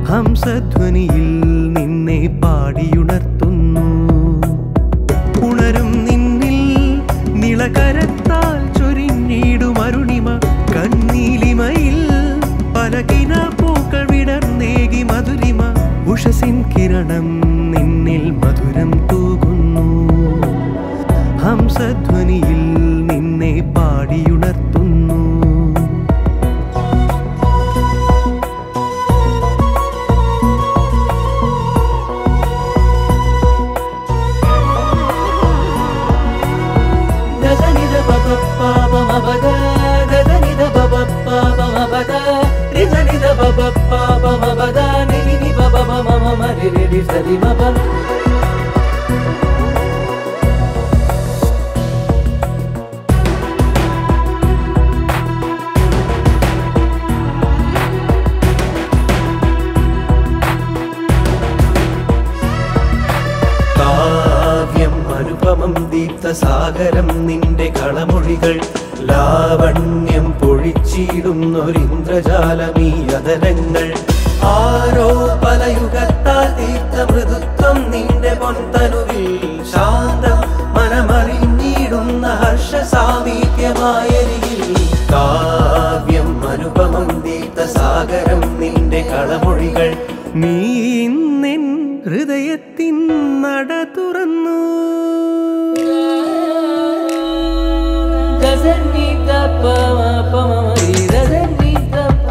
ഹംസധ്വനിയിൽ നിന്നെ പാടിയുണർത്തുന്നു ഉണരും നിന്നിൽ നിളകരത്താൽ ചൊരിഞ്ഞിടും അരുണിമ കണ്ണീലിമയിൽ പലകിന പൂക്കൾ വിടർന്നേകി മധുരിമ ഉഷസിൻ കിരണം നിന്നിൽ മധുരം തൂകുന്നു ഹംസധ്വനിയിൽ നിന്നെ പാടിയുണർത്തുന്നു దదనిద పప పాప మపద దదనిద పప పాప మపద రిజనిద పప పాప మపద నిని పప మమ మమ రి రి రి సరి మప കാവ്യം അനുപമം ദീപ്തസാഗരം നിന്റെ കളമൊഴികൾ ലാവണ്യം പൊഴിച്ചിടുന്നൊരിന്ദ്രജാലമീ അതരങ്ങൾ ആരോ പലയുഗത്താൽ തീർത്ത മൃദുത്വം നിന്റെ പൊൻതനുവിൽ ശാന്തം മനമറിഞ്ഞിടുന്ന ഹർഷ സാമീപ്യമായരികിൽ കാവ്യം അനുപമം ദീപ്തസാഗരം നിന്റെ കളമൊഴികൾ നീ ഇന്നെൻ ഹൃദയത്തിൻ നട തുറന്നു దదనిద ప ప మమ రి దదనిద ప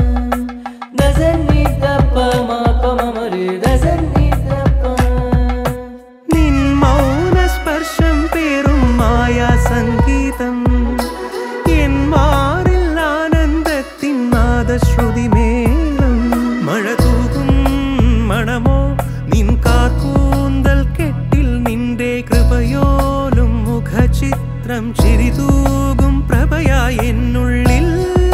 దదనిద ప మ ప మమ రి దదనిద ప നിൻ മൗനസ്പർശം പേറും മായാ സംഗീതം എൻ മാറിൽ ആനന്ദത്തിൻ നാദശ്രുതി മേളം മഴ തൂകും മണമോ നിൻ കാർക്കൂന്തൽ കെട്ടിൽ നിന്റെ കൃപയോലും മുഖചിത്രം ചിരിതൂകും പ്രഭയായി എന്നുള്ളിൽ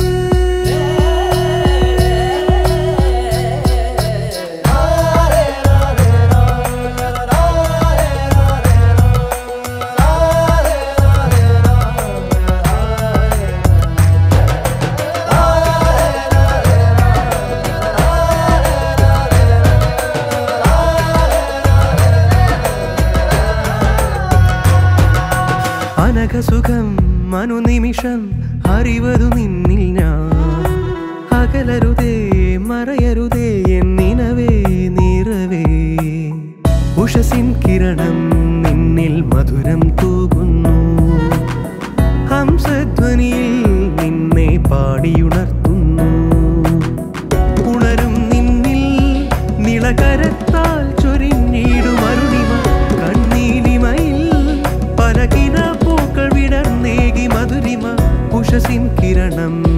അനഘസുഖം അനുനിമിഷം അറിവതു നിന്നിൽ ഞാൻ അകലരുതേ മറയരുതേ എന്നിനവേ നിറവേ ഉഷസിൻ കിരണം നിന്നിൽ മധുരം തൂകുന്നു ഹംസധ്വനിയിൽ നിന്നെ പാടിയുണർത്തുന്നു ഉണരും നിന്നിൽ നിളകരത്താൽ ചൊരിഞ്ഞിടും അരുണിമ കണ്ണീലിമയിൽ പലകിന പൂക്കൾ വിടർന്നേകി മധുരിമ ഉഷസിൻ കിരണം